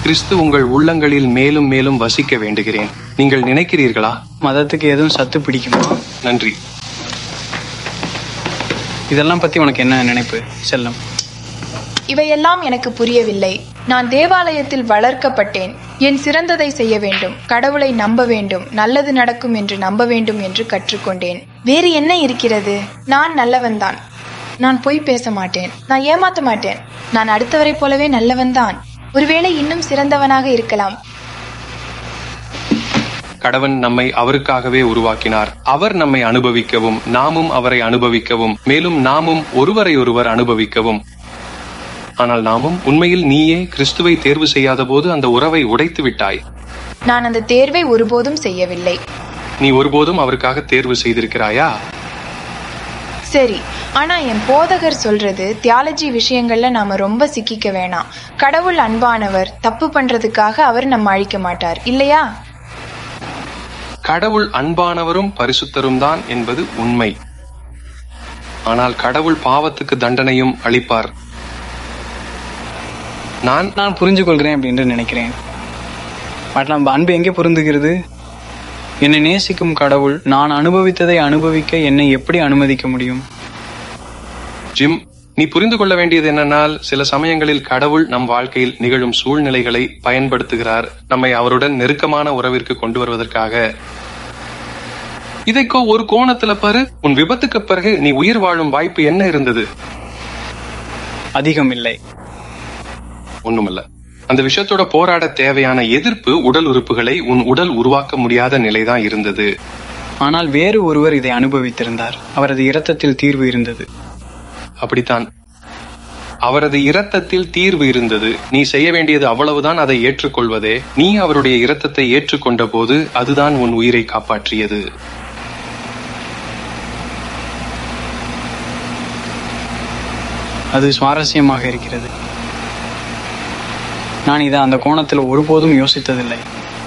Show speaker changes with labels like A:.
A: கிறிஸ்து உங்கள் உள்ளங்களில் மேலும் மேலும் வசிக்க வேண்டுகிறேன் நீங்கள் நினைக்கிறீர்களா
B: மதத்துக்கு எதுவும் சத்து பிடிக்குமா
A: நன்றி
B: இதெல்லாம் பத்தி உனக்கு என்ன நினைப்பு செல்லம்
C: இவையெல்லாம் எனக்கு புரியவில்லை நான் தேவாலயத்தில் வளர்க்கப்பட்டேன் என் சிறந்ததை செய்ய வேண்டும் கடவுளை நம்ப வேண்டும் நல்லது நடக்கும் என்று நம்ப வேண்டும் என்று கற்றுக்கொண்டேன் வேறு என்ன இருக்கிறது நான் நல்லவன்தான் நான் பொய் பேச மாட்டேன் நான் ஏமாத்த மாட்டேன் நான் அடுத்தவரைப் போலவே நல்லவன்தான் ஒருவேளை இன்னும் சிறந்தவனாக இருக்கலாம்
A: கடவன் நம்மை அவருக்காகவே உருவாக்கினார் அவர் நம்மை அனுபவிக்கவும் நாமும் அவரை அனுபவிக்கவும் மேலும் நாமும் ஒருவரை ஒருவர் அனுபவிக்கவும் ஆனால் நாமும் உண்மையில் நீயே கிறிஸ்துவை தேர்வு செய்யாத போது அந்த உறவை உடைத்து விட்டாய்
C: நான் அந்த தேர்வை ஒருபோதும் செய்யவில்லை
A: நீ ஒருபோதும் அவருக்காக தேர்வு செய்திருக்கிறாயா
C: சரி ஆனா என் போதகர் சொல்றது தியாலஜி விஷயங்கள்ல நாம ரொம்ப சிக்கிக்க வேணாம் கடவுள் அன்பானவர் தப்பு பண்றதுக்காக அவர் நம்ம அழிக்க மாட்டார் இல்லையா
A: கடவுள் அன்பானவரும் பரிசுத்தரும் தான் என்பது உண்மை ஆனால் கடவுள் பாவத்துக்கு தண்டனையும் அளிப்பார் நான்
B: நான் புரிஞ்சு கொள்கிறேன் அப்படின்னு நினைக்கிறேன் பட் நம்ம அன்பு எங்கே பொருந்துகிறது என்னை நேசிக்கும் கடவுள் நான் அனுபவித்ததை அனுபவிக்க என்னை எப்படி அனுமதிக்க முடியும்
A: ஜிம் நீ புரிந்து கொள்ள வேண்டியது என்னன்னால் சில சமயங்களில் கடவுள் நம் வாழ்க்கையில் நிகழும் சூழ்நிலைகளை பயன்படுத்துகிறார் நம்மை அவருடன் நெருக்கமான உறவிற்கு கொண்டு வருவதற்காக இதைக்கோ ஒரு கோணத்துல பாரு உன் விபத்துக்கு பிறகு நீ உயிர் வாழும் வாய்ப்பு என்ன இருந்தது
B: அதிகம் இல்லை
A: ஒண்ணுமல்ல அந்த விஷயத்தோட போராட தேவையான எதிர்ப்பு உடல் உறுப்புகளை உன் உடல் உருவாக்க முடியாத நிலைதான் இருந்தது
B: ஆனால் வேறு ஒருவர் இதை அனுபவித்திருந்தார் அவரது இரத்தத்தில் தீர்வு இருந்தது
A: அப்படித்தான் அவரது இரத்தத்தில் தீர்வு இருந்தது நீ செய்ய வேண்டியது அவ்வளவுதான் அதை ஏற்றுக்கொள்வதே நீ அவருடைய இரத்தத்தை ஏற்றுக்கொண்ட போது அதுதான் உன் உயிரை காப்பாற்றியது
B: அது சுவாரஸ்யமாக இருக்கிறது நான் இதை அந்த கோணத்தில் ஒருபோதும் யோசித்ததில்லை